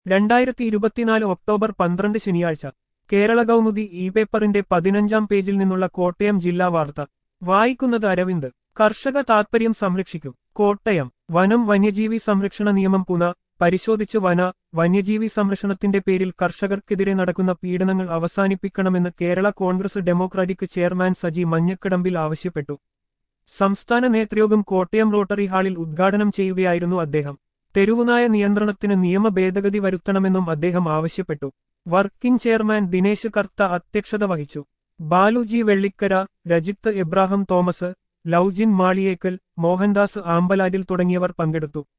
രണ്ടായിരത്തി ഇരുപത്തിനാല് ഒക്ടോബർ പന്ത്രണ്ട് ശനിയാഴ്ച കേരള കൗമുദി ഇ പേപ്പറിന്റെ പതിനഞ്ചാം പേജിൽ നിന്നുള്ള കോട്ടയം ജില്ലാ വാർത്ത വായിക്കുന്നത് അരവിന്ദ് കർഷക താൽപര്യം സംരക്ഷിക്കും കോട്ടയം വനം വന്യജീവി സംരക്ഷണ നിയമം പുന പരിശോധിച്ച് വന വന്യജീവി സംരക്ഷണത്തിന്റെ പേരിൽ കർഷകർക്കെതിരെ നടക്കുന്ന പീഡനങ്ങൾ അവസാനിപ്പിക്കണമെന്ന് കേരള കോൺഗ്രസ് ഡെമോക്രാറ്റിക് ചെയർമാൻ സജി മഞ്ഞക്കടമ്പിൽ ആവശ്യപ്പെട്ടു സംസ്ഥാന നേതൃയോഗം കോട്ടയം റോട്ടറി ഹാളിൽ ഉദ്ഘാടനം ചെയ്യുകയായിരുന്നു അദ്ദേഹം തെരുവുനായ നിയന്ത്രണത്തിന് നിയമ ഭേദഗതി വരുത്തണമെന്നും അദ്ദേഹം ആവശ്യപ്പെട്ടു വർക്കിംഗ് ചെയർമാൻ ദിനേശ് കർത്ത അധ്യക്ഷത വഹിച്ചു ബാലുജി വെള്ളിക്കര രജിത്ത് എബ്രാഹിം തോമസ് ലൌജിൻ മാളിയേക്കൽ മോഹൻദാസ് ആമ്പലാരിൽ തുടങ്ങിയവർ പങ്കെടുത്തു